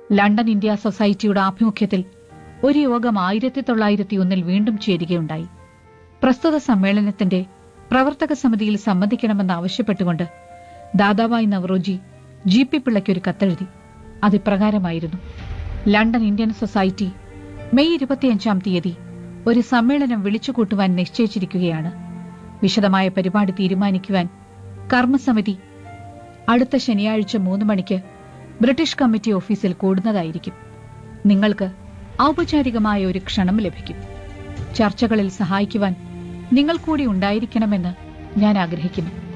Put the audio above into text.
London India സൊസൈറ്റിയുടെ ആഭിമുഖ്യത്തിൽ ഒരു യോഗം ആയിരത്തി തൊള്ളായിരത്തി ഒന്നിൽ വീണ്ടും ചേരുകയുണ്ടായി പ്രസ്തുത സമ്മേളനത്തിന്റെ പ്രവർത്തക സമിതിയിൽ സമ്മതിക്കണമെന്ന് ആവശ്യപ്പെട്ടുകൊണ്ട് ദാദാബായ് നവറോജി ജി പി പിള്ളയ്ക്ക് ഒരു കത്തെഴുതി അതിപ്രകാരമായിരുന്നു ലണ്ടൻ ഇന്ത്യൻ സൊസൈറ്റി മെയ് ഇരുപത്തിയഞ്ചാം തീയതി ഒരു സമ്മേളനം വിളിച്ചുകൂട്ടുവാൻ നിശ്ചയിച്ചിരിക്കുകയാണ് വിശദമായ പരിപാടി തീരുമാനിക്കുവാൻ കർമ്മസമിതി അടുത്ത ശനിയാഴ്ച മൂന്ന് മണിക്ക് ബ്രിട്ടീഷ് കമ്മിറ്റി ഓഫീസിൽ കൂടുന്നതായിരിക്കും നിങ്ങൾക്ക് ഔപചാരികമായ ഒരു ക്ഷണം ലഭിക്കും ചർച്ചകളിൽ സഹായിക്കുവാൻ നിങ്ങൾ കൂടി ഉണ്ടായിരിക്കണമെന്ന് ഞാൻ ആഗ്രഹിക്കുന്നു